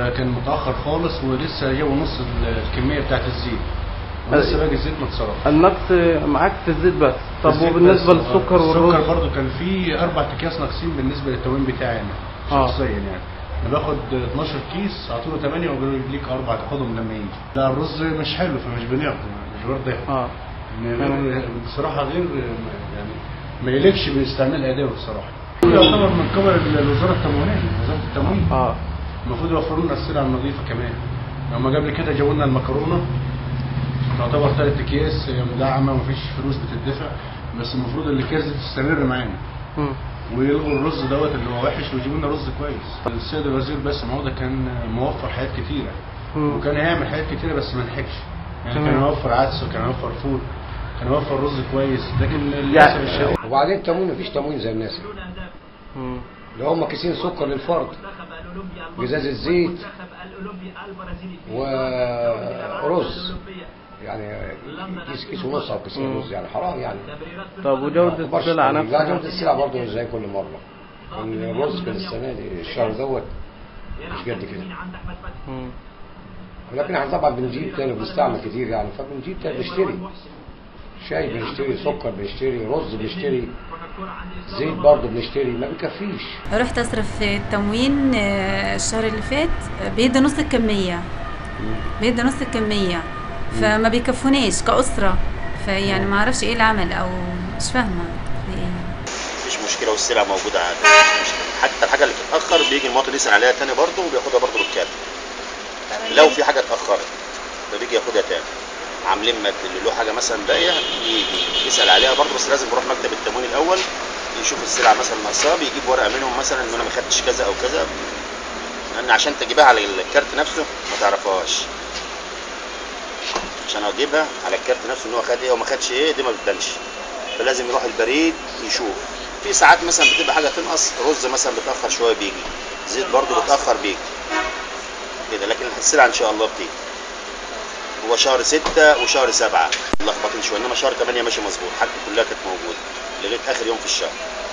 كان متاخر خالص ولسه جابوا نص الكميه بتاعت الزيت ولسه باقي الزيت ما اتصرف النقص معاك في الزيت بس طب الزيت وبالنسبه بس. للسكر السكر والرز برضو كان في اربع اكياس ناقصين بالنسبه للتموين بتاعي انا آه. شخصيا يعني انا باخد 12 كيس اعطوا له 8 وقالوا لي ليك اربع تاخدهم لما يجي لا الرز مش حلو فمش بناخده مش برضه ياخد. اه يعني بصراحه غير يعني ما يليقش باستعمال ادوي بصراحه يعتبر من قبل الوزاره التموينيه وزاره التموين اه المفروض يوفروا لنا السلع النظيفه كمان لما قبل كده جابوا لنا المكرونه تعتبر ثلاث اكياس هي مدعمه ومفيش فلوس بتدفع بس المفروض الاكياس دي تستمر معانا مم. ويلغوا الرز دوت اللي هو وحش ويجيبوا لنا رز كويس السيد الوزير بس معوضه كان موفر حاجات كتيره مم. وكان هيعمل حاجات كتيره بس ما لحقش يعني تمام. كان يوفر عدس وكان يوفر فول كان يوفر رز كويس لكن للاسف يعني- الشديد وبعدين تموين مفيش تموين زي الناس مم. اللي هم كيسين سكر للفرد جزاز الزيت ورز يعني كيس كيس ونص او كيسين رز يعني حرام يعني طب وجوده كبرش السلع لا نفسها جودة السلع برضه مش زي كل مرة كان الرز كان السنة دي الشهر دوت مش قد كده مم. ولكن احنا طبعا بنجيب تاني بنستعمل كتير يعني فبنجيب تاني بنشتري شاي بنشتري سكر بنشتري رز بنشتري زيت برضه بنشتري ما بيكفيش رحت اصرف في التموين آه، الشهر اللي فات آه، بيدي نص الكميه بيدي نص الكميه فما بيكفونيش كأسرة فيعني ما اعرفش ايه العمل او مش فاهمه في ايه مفيش مشكله والسلع موجوده عادي مفيش مشكله حتى الحاجه اللي بتتاخر بيجي المواطن يسال عليها تاني برضه وبياخدها برضه بالكامل لو في حاجه اتاخرت فبيجي ياخدها تاني عاملين مد اللي له حاجه مثلا باقيه يجي يسال عليها برضه بس لازم يروح مكتب التموين الاول يشوف السلعه مثلا ناقصاه بيجيب ورقه منهم مثلا ان انا ما خدتش كذا او كذا لان عشان تجيبها على الكارت نفسه ما تعرفهاش عشان اجيبها على الكارت نفسه ان هو خد ايه وما خدش ايه دي ما بتبانش فلازم يروح البريد يشوف في ساعات مثلا بتبقى حاجه تنقص رز مثلا بتاخر شويه بيجي زيت برضو بتاخر بيجي كده لكن السلعه ان شاء الله بتيجي هو شهر ستة وشهر سبعة ملخبطين شويه انما شهر 8 ماشي مظبوط حاجته كلها كانت موجوده لغايه اخر يوم في الشهر